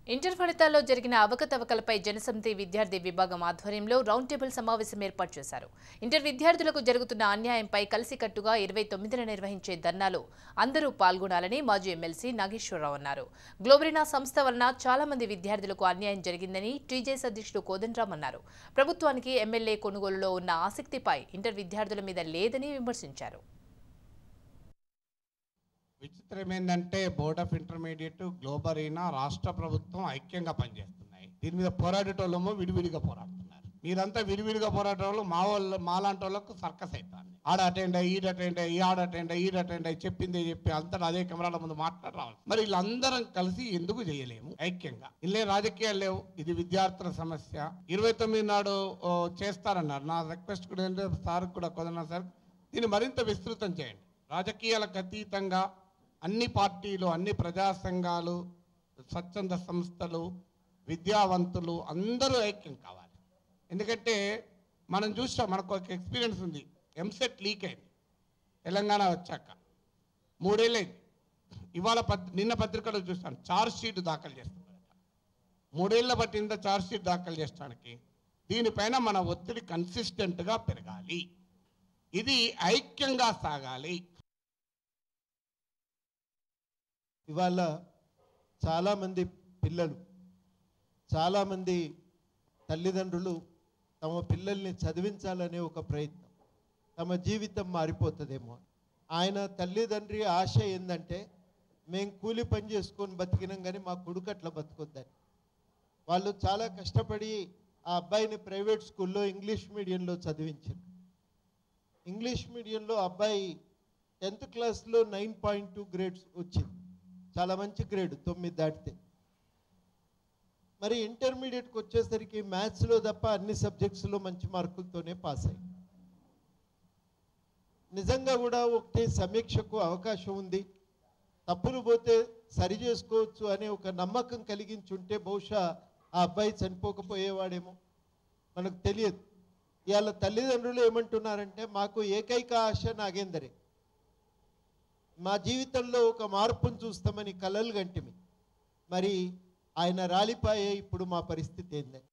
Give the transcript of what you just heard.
inter ఫలితాల్లో జరిగిన అవకతవకలపై జనసమితి విద్యార్థి విభాగం ఆధ్వర్యంలో రౌండ్ టేబుల్ సమావేశం ఏర్పాటు చేశారు ఇంటర్ విద్యార్థులకు జరుగుతున్న అన్యాయంపై కలిసికట్టుగా ఇరవై తొమ్మిదిన నిర్వహించే ధర్నాలో అందరూ పాల్గొనాలని మాజీ ఎమ్మెల్సీ నాగేశ్వరరావు అన్నారు గ్లోబరీనా సంస్థ వలన చాలా మంది విద్యార్థులకు అన్యాయం జరిగిందని టీజేఎస్ అధ్యక్షుడు కోదండరాం అన్నారు ప్రభుత్వానికి ఎమ్మెల్యే కొనుగోలులో ఉన్న ఆసక్తిపై ఇంటర్ విద్యార్థుల మీద లేదని విమర్శించారు విచిత్రం ఏంటంటే బోర్డ్ ఆఫ్ ఇంటర్మీడియట్ గ్లోబరీనా రాష్ట్ర ప్రభుత్వం ఐక్యంగా పనిచేస్తున్నాయి దీని మీద పోరాడేటోళ్ళేమో విడివిడిగా పోరాడుతున్నారు మీరంతా విడివిడిగా పోరాటోళ్ళు మా వాళ్ళు మాలాంటి వాళ్ళకు సర్కస్ అవుతారు ఆడ అటెండ్ అయ్యి ఈడ అటెండ్ అయ్యి ఆడ అటెండ్ అయ్యి ఈడ అటెండ్ అయ్యి చెప్పిందే చెప్పి అంతటా అదే కెమెరాల ముందు మాట్లాడి రావాలి మరి వీళ్ళందరం కలిసి ఎందుకు చేయలేము ఐక్యంగా ఇల్లే రాజకీయాలు లేవు ఇది విద్యార్థుల సమస్య ఇరవై తొమ్మిది నాడు ఓ, చేస్తారన్నారు నా రిక్వెస్ట్ కూడా ఏంటంటే సార్ కూడా కుదరనా సార్ దీన్ని మరింత విస్తృతం చేయండి రాజకీయాలకు అతీతంగా అన్ని పార్టీలు అన్ని ప్రజా సంఘాలు స్వచ్ఛంద సంస్థలు విద్యావంతులు అందరూ ఐక్యం కావాలి ఎందుకంటే మనం చూసాం మనకు ఒక ఎక్స్పీరియన్స్ ఉంది ఎంసెట్ లీక్ అయింది తెలంగాణ వచ్చాక మూడేళ్ళైంది ఇవాళ పత్ నిన్న పత్రికలో చూస్తాను చార్జ్ షీట్ దాఖలు చేస్తున్నారట మూడేళ్ల పట్టింద చార్జ్ షీట్ దాఖలు చేయడానికి దీనిపైన మన ఒత్తిడి కన్సిస్టెంట్గా పెరగాలి ఇది ఐక్యంగా సాగాలి ఇవాళ చాలామంది పిల్లలు చాలామంది తల్లిదండ్రులు తమ పిల్లల్ని చదివించాలనే ఒక ప్రయత్నం తమ జీవితం మారిపోతుందేమో ఆయన తల్లిదండ్రి ఆశ ఏంటంటే మేము కూలి పని చేసుకొని బతికినాం కానీ మా కొడుకు అట్లా బతకొద్దని వాళ్ళు చాలా కష్టపడి ఆ అబ్బాయిని ప్రైవేట్ స్కూల్లో ఇంగ్లీష్ మీడియంలో చదివించారు ఇంగ్లీష్ మీడియంలో అబ్బాయి టెన్త్ క్లాస్లో నైన్ పాయింట్ టూ గ్రేడ్స్ వచ్చింది చాలా మంచి గ్రేడ్ తొమ్మిది దాటితే మరి ఇంటర్మీడియట్కి వచ్చేసరికి మ్యాథ్స్లో తప్ప అన్ని సబ్జెక్ట్స్లో మంచి మార్కులతోనే పాస్ అయ్యి నిజంగా కూడా ఒకటి సమీక్షకు అవకాశం ఉంది తప్పులు పోతే సరి చేసుకోవచ్చు అనే ఒక నమ్మకం కలిగించుంటే బహుశా ఆ అబ్బాయి చనిపోకపోయేవాడేమో మనకు తెలియదు ఇవాళ తల్లిదండ్రులు ఏమంటున్నారంటే మాకు ఏకైక ఆశ నాగేందరే మా జీవితంలో ఒక మార్పును చూస్తామని కలలు గంటిమి మరి ఆయన రాలిపాయే ఇప్పుడు మా పరిస్థితి ఏందని